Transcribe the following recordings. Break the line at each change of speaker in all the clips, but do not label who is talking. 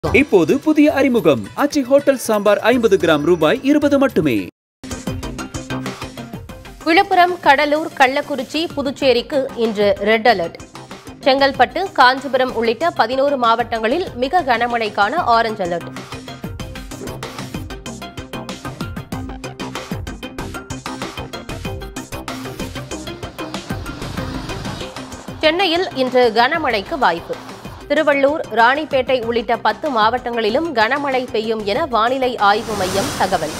இப்போது புதிய அறிமுகம் அச்சி ஹோட்டல் சாம்பார் ஐம்பது கிராம் ரூபாய் இருபது மட்டுமே
விழுப்புரம் கடலூர் கள்ளக்குறிச்சி புதுச்சேரிக்கு இன்று ரெட் அலர்ட் செங்கல்பட்டு காஞ்சிபுரம் உள்ளிட்ட பதினோரு மாவட்டங்களில் மிக கனமழைக்கான ஆரஞ்ச் அலர்ட் சென்னையில் இன்று கனமழைக்கு வாய்ப்பு திருவள்ளூர் ராணிப்பேட்டை உள்ளிட்ட பத்து மாவட்டங்களிலும் கனமழை பெய்யும் என வானிலை ஆய்வு மையம் தகவல்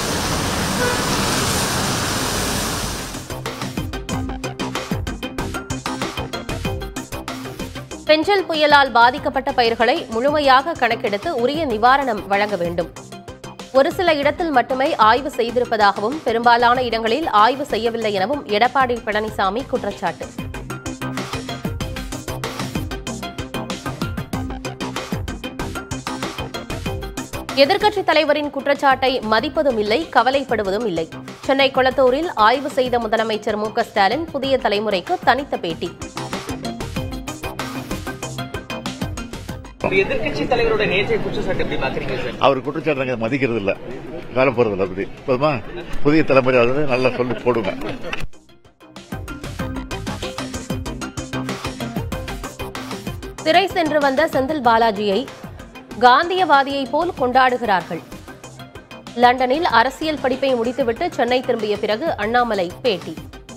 பெஞ்சல் புயலால் பாதிக்கப்பட்ட பயிர்களை முழுமையாக கணக்கெடுத்து உரிய நிவாரணம் வழங்க வேண்டும் ஒரு சில இடத்தில் மட்டுமே ஆய்வு செய்திருப்பதாகவும் பெரும்பாலான இடங்களில் ஆய்வு செய்யவில்லை எனவும் எடப்பாடி பழனிசாமி குற்றச்சாட்டு எதிர்க்கட்சித் தலைவரின் குற்றச்சாட்டை மதிப்பதும் இல்லை கவலைப்படுவதும் இல்லை சென்னை கொளத்தூரில் ஆய்வு செய்த முதலமைச்சர் மு க ஸ்டாலின் புதிய தலைமுறைக்கு தனித்த பேட்டி
ஒரு எதிர்க்கட்சி தலைவரோட நேற்றைய குற்றச்சாட்டு எப்படி பாக்குறீங்க சார்
அவர் குற்றச்சாட்டு நாங்க மதிக்கிறது இல்ல கால போறது இல்ல அப்படி போதுமா புதிய தலைமுறை அதை நல்லா சொல்லி போடுங்க
சிறை சென்று வந்த செந்தில் பாலாஜியை காந்தியவாதியைப் போல் கொண்டாடுகிறார்கள் லண்டனில் அரசியல் படிப்பை முடித்துவிட்டு சென்னை திரும்பிய பிறகு அண்ணாமலை பேட்டி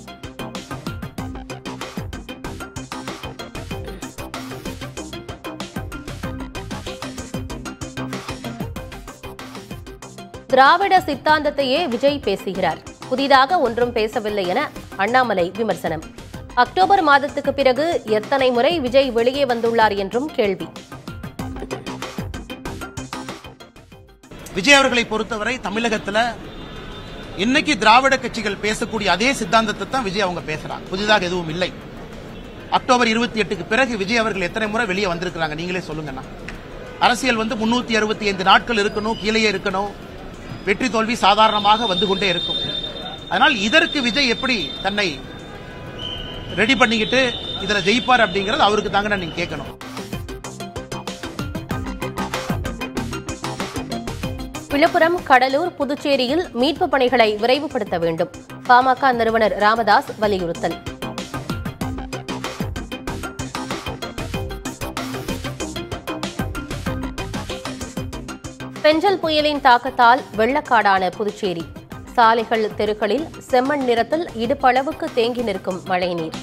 திராவிட சித்தாந்தத்தையே விஜய் பேசுகிறார் புதிதாக ஒன்றும் பேசவில்லை என அண்ணாமலை விமர்சனம் அக்டோபர் மாதத்துக்கு பிறகு எத்தனை முறை விஜய் வெளியே வந்துள்ளார் என்றும் கேள்வி
விஜய் அவர்களை பொறுத்தவரை தமிழகத்துல இன்னைக்கு திராவிட கட்சிகள் பேசக்கூடிய அதே சித்தாந்தத்தை தான் விஜய் அவங்க பேசுறாங்க புதிதாக எதுவும் இல்லை அக்டோபர் இருபத்தி எட்டுக்கு பிறகு விஜய் அவர்கள் எத்தனை முறை வெளியே வந்திருக்கிறாங்க நீங்களே சொல்லுங்கண்ணா அரசியல் வந்து முன்னூத்தி அறுபத்தி ஐந்து நாட்கள் இருக்கணும் கீழேயே இருக்கணும் வெற்றி தோல்வி சாதாரணமாக வந்து கொண்டே இருக்கும் அதனால் இதற்கு விஜய் எப்படி தன்னை ரெடி பண்ணிக்கிட்டு இதுல ஜெயிப்பார் அப்படிங்கறது அவருக்கு தாங்க நீங்க கேட்கணும்
விழுப்புரம் கடலூர் புதுச்சேரியில் மீட்புப் பணிகளை விரைவுபடுத்த வேண்டும் பாமக நிறுவனர் ராமதாஸ் வலியுறுத்தல் பெஞ்சல் புயலின் தாக்கத்தால் வெள்ளக்காடான புதுச்சேரி சாலைகள் தெருக்களில் செம்மண் நிறத்தில் இடுப்பளவுக்கு தேங்கி நிற்கும் மழைநீர்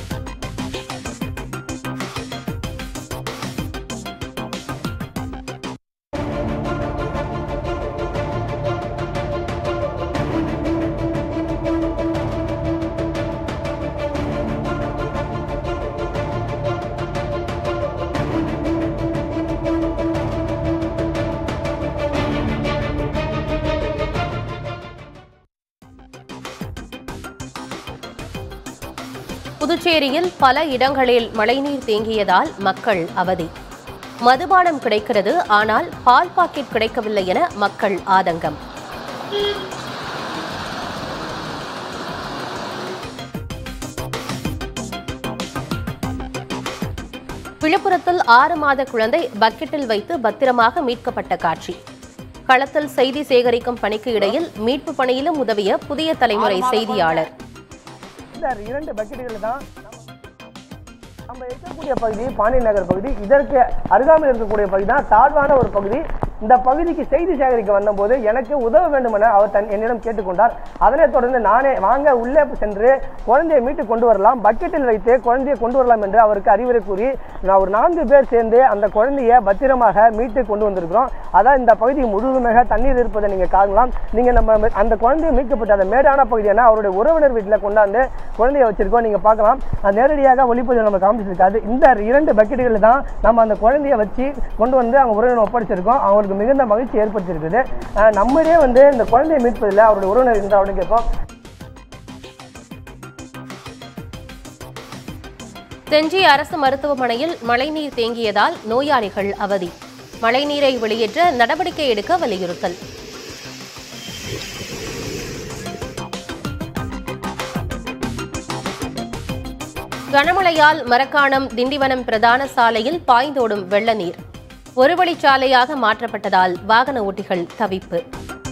புதுச்சேரியில் பல இடங்களில் மழைநீர் தேங்கியதால் மக்கள் அவதி மதுபானம் கிடைக்கிறது ஆனால் பால் பாக்கெட் கிடைக்கவில்லை என மக்கள் ஆதங்கம் விழுப்புரத்தில் ஆறு மாத குழந்தை பக்கெட்டில் வைத்து பத்திரமாக மீட்கப்பட்ட காட்சி களத்தில் செய்தி சேகரிக்கும் பணிக்கு இடையில் மீட்பு பணியிலும் உதவிய புதிய தலைமுறை செய்தியாளர்
இந்த இரண்டு பக்கெட்டுகள் தான் நம்ம இருக்கக்கூடிய பகுதி பாண்டிய நகர் பகுதி இதற்கு அருகாமையில் இருக்கக்கூடிய பகுதி தான் தாழ்வான ஒரு பகுதி இந்த பகுதிக்கு செய்தி சேகரிக்க வந்தபோது எனக்கு உதவ வேண்டும் என அவர் தன் என்னிடம் கேட்டுக்கொண்டார் அதனைத் தொடர்ந்து நானே வாங்க உள்ளே சென்று குழந்தையை மீட்டு கொண்டு வரலாம் பக்கெட்டில் வைத்து குழந்தையை கொண்டு வரலாம் என்று அவருக்கு அறிவுரை கூறி நான் ஒரு நான்கு பேர் சேர்ந்து அந்த குழந்தையை பத்திரமாக மீட்டு கொண்டு வந்திருக்கிறோம் அதான் இந்த பகுதி முழுமையாக தண்ணீர் இருப்பதை நீங்க காணலாம் நீங்க நம்ம அந்த குழந்தையை மீட்கப்பட்ட அந்த மேடான பகுதியான அவருடைய உறவினர் வீட்டில் கொண்டாந்து குழந்தையை வச்சிருக்கோம் நீங்க பார்க்கலாம் அது நேரடியாக ஒளிப்பதிவு நம்ம காமிச்சிருக்காது இந்த இரண்டு பக்கெட்டுகள் தான் நம்ம அந்த குழந்தையை வச்சு கொண்டு வந்து அவங்க உறவினர் ஒப்படைச்சிருக்கோம் அவங்களுக்கு மிகுந்த மகிழ்ச்சி ஏற்படுத்தியிருக்குது அஹ் நம்மளே வந்து இந்த குழந்தையை மீட்பதில் அவருடைய உறவினர் இருந்தால் அப்படின்னு கேட்போம்
செஞ்சி அரசு மருத்துவமனையில் மழைநீர் தேங்கியதால் நோயாளிகள் அவதி மழைநீரை வெளியேற்ற நடவடிக்கை எடுக்க வலியுறுத்தல் கனமழையால் மரக்காணம் திண்டிவனம் பிரதான சாலையில் பாய்ந்தோடும் வெள்ள நீர் ஒரு வழிச்சாலையாக மாற்றப்பட்டதால் வாகன ஓட்டிகள் தவிப்பு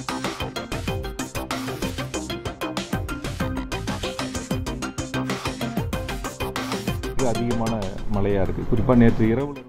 மிக அதிகமான மழையா இருக்கு குறிப்பா நேற்று இரவுல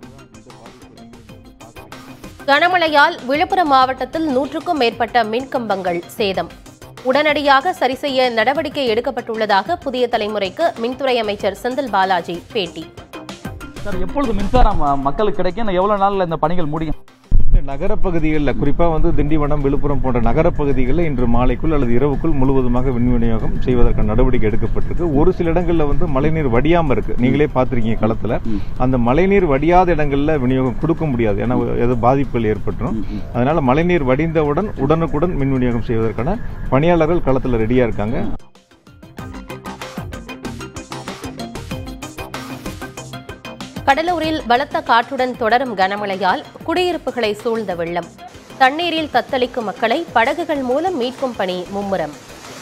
கனமழையால் விழுப்புரம் மாவட்டத்தில் நூற்றுக்கும் மேற்பட்ட மின்கம்பங்கள் சேதம் உடனடியாக சரி செய்ய நடவடிக்கை எடுக்கப்பட்டுள்ளதாக புதிய தலைமுறைக்கு மின்துறை அமைச்சர் செந்தில் பாலாஜி பேட்டி
சார் எப்பொழுது மின்சாரம் அ, மக்களுக்கு கிடைக்கும் இன்னும் எவ்வளவு நாள்ல இந்த பணிகள் முடியும்
நகரப்பகுதிகளில் குறிப்பா வந்து திண்டிவனம் விழுப்புரம் போன்ற நகரப்பகுதிகளில் இன்று மாலைக்குள் அல்லது இரவுக்குள் முழுவதுமாக மின் விநியோகம் செய்வதற்கான நடவடிக்கை எடுக்கப்பட்டிருக்கு ஒரு சில இடங்கள்ல வந்து மழைநீர் வடியாம இருக்கு நீங்களே பார்த்திருக்கீங்க களத்துல அந்த மழைநீர் வடியாத இடங்கள்ல விநியோகம் கொடுக்க முடியாது ஏன்னா ஏதோ பாதிப்புகள் ஏற்பட்டுரும் அதனால மழைநீர் வடிந்தவுடன் உடனுக்குடன் மின் விநியோகம் செய்வதற்கான பணியாளர்கள் களத்துல ரெடியா இருக்காங்க
கடலூரில் பலத்த காற்றுடன் தொடரும் கனமழையால் குடியிருப்புகளை சூழ்ந்த வெள்ளம் தண்ணீரில் தத்தளிக்கும் மக்களை படகுகள் மூலம் மீட்கும் பணி மும்முரம்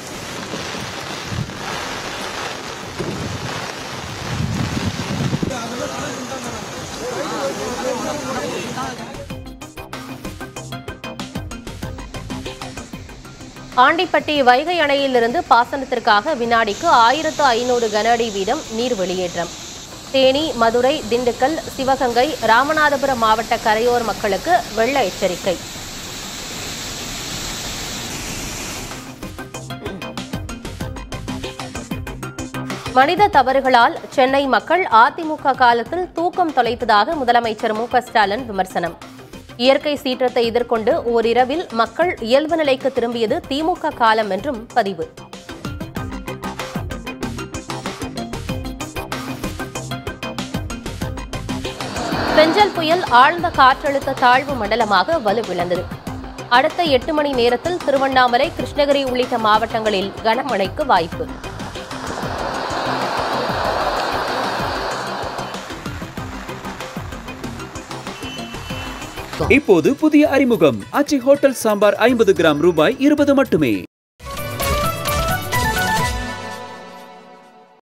ஆண்டிப்பட்டி வைகை அணையிலிருந்து பாசனத்திற்காக வினாடிக்கு ஆயிரத்து ஐநூறு கன அடி வீதம் நீர் வெளியேற்றம் தேனி மதுரை திண்டுக்கல் சிவகங்கை ராமநாதபுரம் மாவட்ட கரையோர் மக்களுக்கு வெள்ள எச்சரிக்கை மனித தவறுகளால் சென்னை மக்கள் அதிமுக காலத்தில் தூக்கம் தொலைத்ததாக முதலமைச்சர் மு க ஸ்டாலின் விமர்சனம் இயற்கை சீற்றத்தை எதிர்கொண்டு ஓரிரவில் மக்கள் இயல்பு நிலைக்கு திரும்பியது திமுக காலம் என்றும் பதிவு பெஞ்சல் புயல் ஆழ்ந்த காற்றழுத்த தாழ்வு மண்டலமாக வலுவிழந்தது அடுத்த எட்டு மணி நேரத்தில் திருவண்ணாமலை கிருஷ்ணகிரி உள்ளிட்ட மாவட்டங்களில் கனமழைக்கு வாய்ப்பு
இப்போது புதிய அறிமுகம் ஆச்சி ஹோட்டல் சாம்பார் ஐம்பது கிராம் ரூபாய் இருபது மட்டுமே